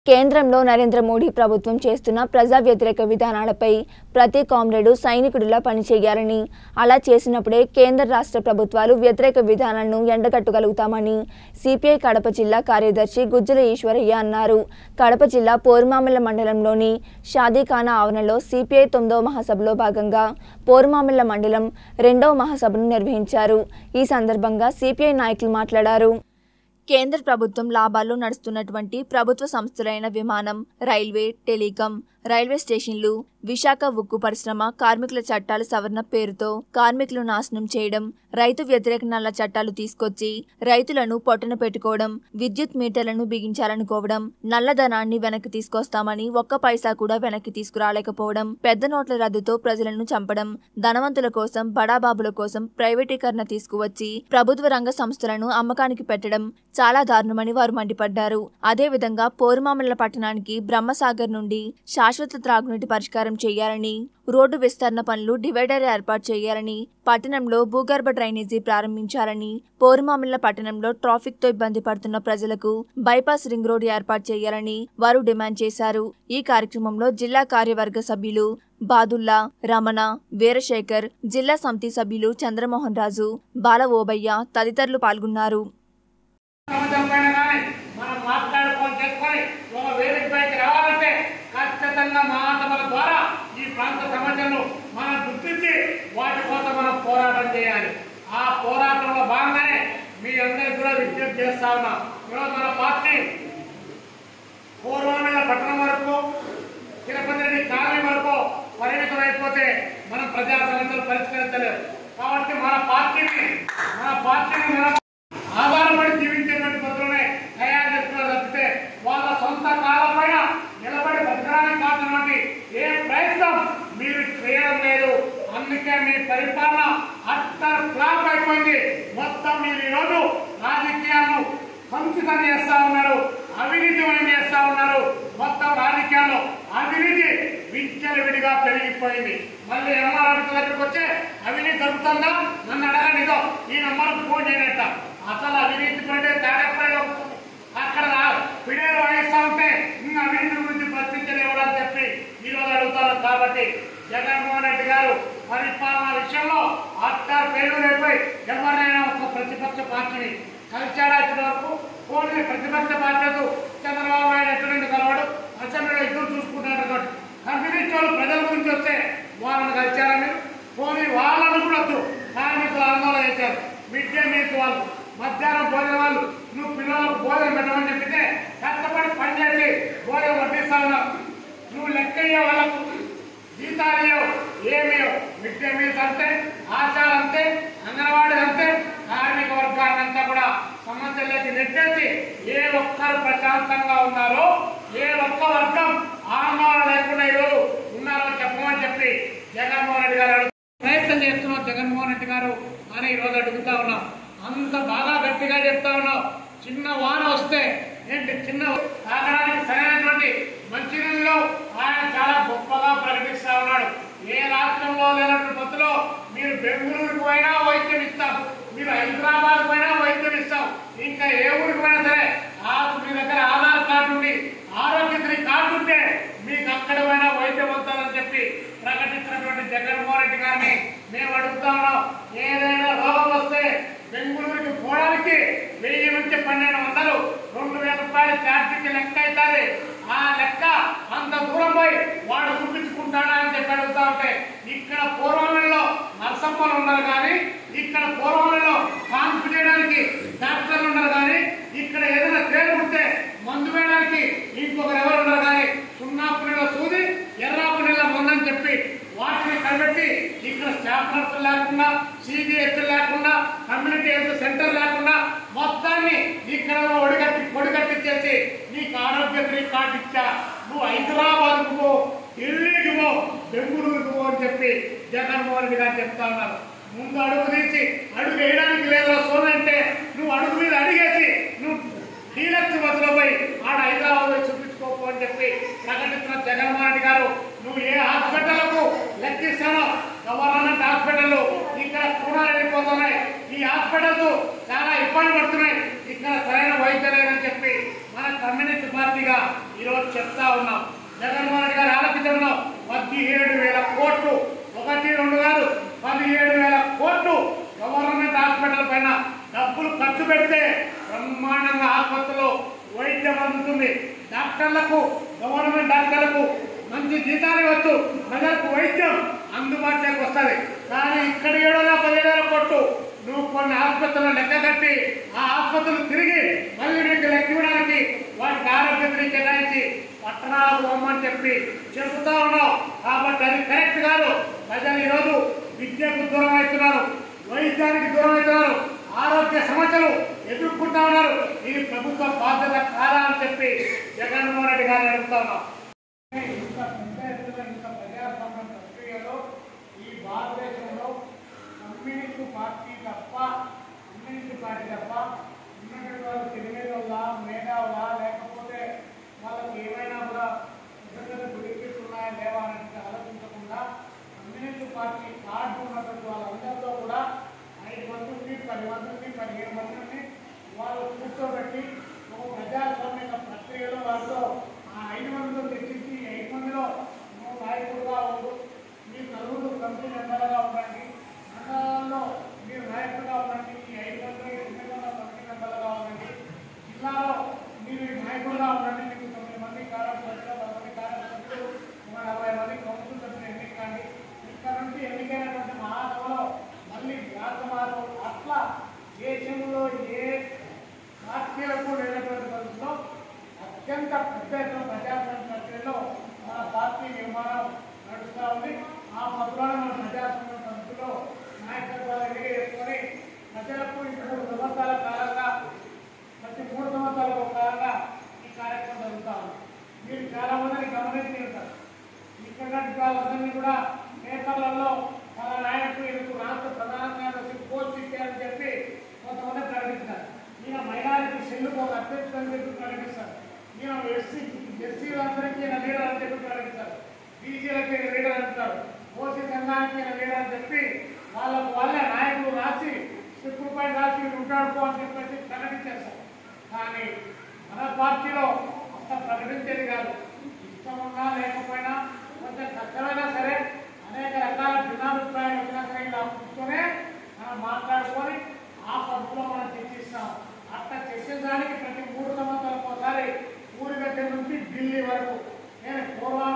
కేంద్రంలో నరేంద్ర మోడీ ప్రభుత్వం చేస్తున్న ప్రజా వ్యతిరేక విధానాలపై ప్రతి కామ్రేడు సైనికుడిలా పనిచేయాలని అలా చేసినప్పుడే కేంద్ర రాష్ట్ర ప్రభుత్వాలు వ్యతిరేక విధానాలను ఎండగట్టగలుగుతామని సిపిఐ కడప జిల్లా కార్యదర్శి గుజ్జల ఈశ్వరయ్య అన్నారు కడప జిల్లా పోరుమామిళ్ల మండలంలోని షాదీఖానా ఆవరణలో సిపిఐ తొమ్మిదవ మహాసభలో భాగంగా పోరుమామిళ్ల మండలం రెండవ మహాసభను నిర్వహించారు ఈ సందర్భంగా సిపిఐ నాయకులు మాట్లాడారు కేంద్ర ప్రభుత్వం లాభాల్లో నడుస్తున్నటువంటి ప్రభుత్వ సంస్థలైన విమానం రైల్వే టెలికాం రైల్వే స్టేషన్లు విశాఖ ఉక్కు పరిశ్రమ కార్మికుల చట్టాల సవరణ పేరుతో కార్మికులు నాశనం చేయడం రైతు వ్యతిరేక నల్ల చట్టాలు తీసుకొచ్చి రైతులను పొట్టన పెట్టుకోవడం విద్యుత్ మీటర్లను బిగించాలనుకోవడం నల్లధనాన్ని వెనక్కి తీసుకొస్తామని ఒక్క పైసా కూడా వెనక్కి తీసుకురాలేకపోవడం పెద్ద నోట్ల రద్దుతో ప్రజలను చంపడం ధనవంతుల కోసం బడాబాబుల కోసం ప్రైవేటీకరణ తీసుకువచ్చి ప్రభుత్వ రంగ సంస్థలను అమ్మకానికి పెట్టడం చాలా దారుణమని వారు మండిపడ్డారు అదేవిధంగా పోరుమామల పట్టణానికి బ్రహ్మసాగర్ నుండి శాశ్వత త్రాగునీటి పరిష్కారం చేయాలని రోడ్డు విస్తరణ పనులు డివైడర్ ఏర్పాటు చేయాలని పట్టణంలో భూగర్భ డ్రైనేజీ ప్రారంభించాలని పోరుమామిళ్ల పట్టణంలో ట్రాఫిక్ తో ఇబ్బంది పడుతున్న ప్రజలకు బైపాస్ రింగ్ రోడ్డు ఏర్పాటు చేయాలని వారు డిమాండ్ చేశారు ఈ కార్యక్రమంలో జిల్లా కార్యవర్గ సభ్యులు బాదుల్లా రమణ వీరశేఖర్ జిల్లా సమితి సభ్యులు చంద్రమోహన్ రాజు బాల ఓబయ్య తదితరులు పాల్గొన్నారు సమాజం పైన కానీ మనం మాట్లాడుకొని చేసుకొని ఒక వేదిక పైకి రావాలంటే ఖచ్చితంగా మహాసభల ద్వారా ఈ ప్రాంత సమస్యలను మనం గుర్తించి వాటి కోసం మనం పోరాటం చేయాలి ఆ పోరాటంలో భాగంగానే మీ అందరికీ కూడా విజ్ఞప్తి చేస్తా ఉన్నాం ఈరోజు మన పార్టీ పూర్వమైన పట్టణం వరకు తిరుపతి రెడ్డి కాలనీ వరకు పరిమితం అయిపోతే మనం ప్రజా సమస్యలు పరిష్కరించలేము కాబట్టి మన పార్టీని మన పార్టీని మనం ఆధారపడి జీవించేటువంటి పద్ధతులనే తయారు చేసుకున్న తప్పితే వాళ్ళ సొంత కాలం పైన నిలబడి బతకడానికి కావాల్సినటువంటి ఏ ప్రయత్నం మీరు చేయడం లేదు అందుకే మీ పరిపాలన అట్టర్ ఫ్లాప్ అయిపోయింది మొత్తం మీరు ఈరోజు రాజకీయాలను సంచితం చేస్తా ఉన్నారు అవినీతి మనం చేస్తా ఉన్నారు మొత్తం రాజకీయాల్లో అవినీతి విచ్చలవిడిగా పెరిగిపోయింది మళ్ళీ ఎంఆర్ దగ్గరికి వచ్చే అవినీతి దొరుకుతుందా నన్ను అడగండి ఇదో ఈ నంబర్కు ఫోన్ చేయనట్ట అసలు అవినీతి పడితే తాడేపల్లిలో అక్కడ పిడేలు వాయిస్తా ఉంటే ఇంకా అవినీతి గురించి ప్రశ్నించలేవని చెప్పి ఈ రోజు అడుగుతారు కాబట్టి జగన్మోహన్ రెడ్డి గారు పరిపాలన విషయంలో అట్టారు పేరు రేపై ఎవరినైనా ఒక ప్రతిపక్ష పార్టీని కలిశాడా ఇప్పటి వరకు పోనీ ప్రతిపక్ష పార్టీతో చంద్రబాబు నాయుడు ఎటువంటి కలవాడు అసెంబ్లీలో ఇద్దరు చూసుకుంటారు కాబట్టి కమ్యూనిస్ట్ వాళ్ళు ప్రజల గురించి వస్తే వాళ్ళని కలిశారా మీరు పోనీ వాళ్ళను కూడా వద్దు కార్మికులు ఆందోళన చేశారు మిడ్ డే మీల్స్ వాళ్ళు మధ్యాహ్నం భోజనం వాళ్ళు నువ్వు పిల్లలకు భోజనం పెట్టమని చెప్పితే కష్టపడి పనిచేసి భోజనం వడ్డిస్తా ఉన్నావు నువ్వు లెక్క అయ్యే వాళ్ళకు జీతాలు ఇవ్వవు ఏమి ఇవ్వవు మిడ్ డే మీల్స్ అంతే ఆచారం అంతే అంగన్వాడీ అంతే కార్మిక వర్గాన్ని అంతా కూడా సమస్యలకి నెట్టేసి ఏ ఒక్కరు ప్రశాంతంగా ఉన్నారో ఏ ఒక్క వర్గం ఆందోళన లేకుండా ఈరోజు ఉన్నారో చెప్పమని చెప్పి జగన్మోహన్ రెడ్డి గారు అడుగు- ప్రయత్నం చేస్తున్నాం జగన్మోహన్ రెడ్డి గారు అని ఈరోజు అడుగుతా ఉన్నాం అంత బాగా గట్టిగా చెప్తా ఉన్నాం చిన్న వాన వస్తే ఏంటి చిన్న తాగడానికి సరైనటువంటి మంచినీళ్ళు ఆయన చాలా గొప్పగా ప్రకటిస్తా ఉన్నాడు ఏ రాష్ట్రంలో లేనటువంటి పద్ధతిలో మీరు బెంగళూరుకు పోయినా వైద్యం ఇస్తాం మీరు హైదరాబాద్ పోయినా వైద్యం ఇస్తాం ఇంకా ఏ ఊరికి పోయినా సరే ఆ మీ దగ్గర ఆధార్ కార్డు ఉండి ఆరోగ్యశ్రీ కార్డు ఉంటే మీకు అక్కడ పోయినా వైద్యం వస్తుందని చెప్పి ప్రకటించినటువంటి జగన్మోహన్ రెడ్డి గారిని మేము అడుగుతా ఉన్నాం ఏదైనా రోగం వస్తే బెంగళూరుకి పోవడానికి వెయ్యి నుంచి పన్నెండు వందలు రెండు వేల రూపాయల ఛార్జీకి లెక్క అవుతుంది ఆ లెక్క అంత దూరం పోయి వాడు చూపించుకుంటాడా అని చెప్పి అడుగుతా ఉంటే ఇక్కడ పూర్వంలో నర్సమ్మలు ఉన్నారు కానీ ఇక్కడ పూర్వంలో కాన్పు చేయడానికి డాక్టర్లు ఉన్నారు కానీ ఇక్కడ ఏదైనా తేలు ఉంటే మందు వేయడానికి ఇంకొకరు ఎవరు ఉన్నారు కానీ సున్నాపు నీళ్ళ సూది ఎర్రాపు నీళ్ళ మందని చెప్పి వాటిని కనిపెట్టి ఇక్కడ స్టాఫ్ నర్సులు లేకుండా సిజిహెచ్ లేకుండా కమ్యూనిటీ హెల్త్ సెంటర్ లేకుండా మొత్తాన్ని ఇక్కడ ఒడిగట్టి పొడిగట్టి చేసి నీకు ఆరోగ్యశ్రీ కార్డు ఇచ్చా నువ్వు హైదరాబాద్కు పో ఢిల్లీకి పో బెంగళూరుకు పో అని చెప్పి జగన్మోహన్ రెడ్డి గారు చెప్తా ఉన్నారు ముందు అడుగు తీసి అడుగు వేయడానికి లేదా సోనంటే నువ్వు అడుగు మీద అడిగేసి నువ్వు డీలక్స్ బస్సులో పోయి ఆడ హైదరాబాద్ పోయి చూపించుకోకు అని చెప్పి ప్రకటించిన జగన్మోహన్ రెడ్డి గారు నువ్వు ఏ హాస్పిటల్కు లెక్కిస్తానో గవర్నమెంట్ హాస్పిటల్ ఇక్కడ కూడాలు వెళ్ళిపోతున్నాయి ఈ హాస్పిటల్స్ చాలా ఇబ్బంది పడుతున్నాయి ఇక్కడ సరైన వైద్యం లేదని చెప్పి మన కమ్యూనిస్ట్ పార్టీగా ఈరోజు చెప్తా ఉన్నాం జగన్మోహన్ రెడ్డి గారు ఆలోచించడంలో పదిహేడు వేల కోట్లు ఒకటి రెండు కాదు పదిహేడు వేల కోట్లు గవర్నమెంట్ హాస్పిటల్ పైన డబ్బులు ఖర్చు పెడితే బ్రహ్మాండంగా ఆసుపత్రిలో వైద్యం అందుతుంది డాక్టర్లకు గవర్నమెంట్ డాక్టర్లకు మంచి జీతాలు ఇవ్వచ్చు ప్రజలకు వైద్యం అందుబాటులోకి వస్తుంది కానీ ఇక్కడ ఏడోలా పదిహేడు కోట్లు నువ్వు కొన్ని ఆసుపత్రులు లెక్క కట్టి ఆ ఆసుపత్రులు తిరిగి మళ్ళీ మీకు లెక్క ఇవ్వడానికి వాటికి ఆరోగ్యశ్రీ కేటాయించి పట్టణాలకు పోమని చెప్పి చెబుతా ఉన్నావు కాబట్టి అది కరెక్ట్ కాదు ప్రజలు ఈరోజు విద్యకు దూరం అవుతున్నారు వైద్యానికి దూరం అవుతున్నారు ఆరోగ్య సమస్యలు ఎదుర్కొంటా ఉన్నారు ఇది ప్రభుత్వ బాధ్యత కాదా అని చెప్పి జగన్మోహన్ రెడ్డి గారిని అడుగుతా ఉన్నాం ఇంత పెద్ద ఎత్తున ఇంత ప్రజాస్వామ్య ప్రక్రియలో ఈ భారతదేశంలో కమ్యూనిస్టు పార్టీ తప్ప కమ్యూనిస్టు పార్టీ తప్ప ఉన్నటువంటి వాళ్ళు తెలివేదల్లా మేధావులా లేకపోతే వాళ్ళకి ఏమైనా కూడా నిజంగా గురికిట్స్ ఉన్నాయా లేవా అనేది ఆలోచించకుండా కమ్యూనిస్టు పార్టీ కార్డు ఉన్నటువంటి వాళ్ళందరితో కూడా ఐదు మంది ఉంది పది మంది ఉంది పదిహేను మంది ఉంది వాళ్ళు కూర్చోబెట్టి ఒక ప్రజాస్వామ్య ప్రక్రియలో వాళ్ళతో ఆ ఐదు మందితో తెచ్చించి ఈ ఐదు మందిలో నువ్వు నాయకుడుగా ఉండు మీరు నలుగురు కమిటీ మెంబర్గా ఉండండి మండలాల్లో మీరు నాయకుడుగా ఉండండి ఈ ఐదు మంది ఎమ్మెల్యేల కమిటీ మెంబర్గా ఉండండి జిల్లాలో మీరు ఈ నాయకుడుగా ఉండండి మీకు తొమ్మిది మంది కార్యకర్తలు పది మంది కార్యకర్తలు ఒక నలభై మంది కౌన్సిల్ సభ్యులు ఎన్నికండి ఇక్కడ నుంచి ఎన్నికైనటువంటి మహాసభలో మళ్ళీ రాజమారు అట్లా దేశంలో ఏ పార్టీలకు లేనటువంటి పరిస్థితిలో అత్యంత పెద్ద ఎత్తున ప్రజాస్వామ్య ప్రక్రియలో మన పార్టీ నిర్మాణం నడుస్తూ ఉంది ఆ పత్రాలను మన ప్రజాస్వామ్య పద్ధతిలో నాయకత్వాలు ఎదిగేసుకొని ప్రజలకు ఈ మూడు సంవత్సరాల కాలంగా ప్రతి మూడు సంవత్సరాలకు కాలంగా ఈ కార్యక్రమం జరుగుతూ ఉంది మీరు చాలా మందిని గమనించి ఉంటారు ఇక్కడ వాళ్ళందరినీ కూడా పేపర్లలో వాళ్ళ నాయకులు ఎందుకు రాష్ట్ర ప్రధాన కార్యదర్శి పోస్ట్ ఇచ్చారని చెప్పి కొంతమంది ప్రకటిస్తారు ఈయన మైనారిటీ సెల్లుకు ఒక అధ్యక్షుడు అని చెప్పి ప్రకటిస్తారు ఈయన ఎస్సీ ఎస్సీలందరికీ ఈయన లీడర్ అని చెప్పి ప్రకటిస్తారు బీసీలకి ఈయన లీడర్ అంటారు ఓసీ సంఘానికి ఈయన లీడర్ అని చెప్పి వాళ్ళకు వాళ్ళే నాయకులు రాసి స్లిప్పులపై రాసి ఉంటాడుకో అని చెప్పేసి ప్రకటించేస్తారు కానీ మన పార్టీలో అంత ప్రకటించేది కాదు ఇష్టమున్నా లేకపోయినా కొంచెం కష్టమైనా సరే అనేక రకాల భిన్నాభిప్రాయాలు వచ్చినా సరే ఇలా కూర్చొనే మనం మాట్లాడుకొని ఆ పద్ధతిలో మనం చర్చిస్తాం అట్లా చర్చించడానికి ప్రతి మూడు సంవత్సరాలకు ఒకసారి ఊరి దగ్గర నుంచి ఢిల్లీ వరకు నేను పూర్వ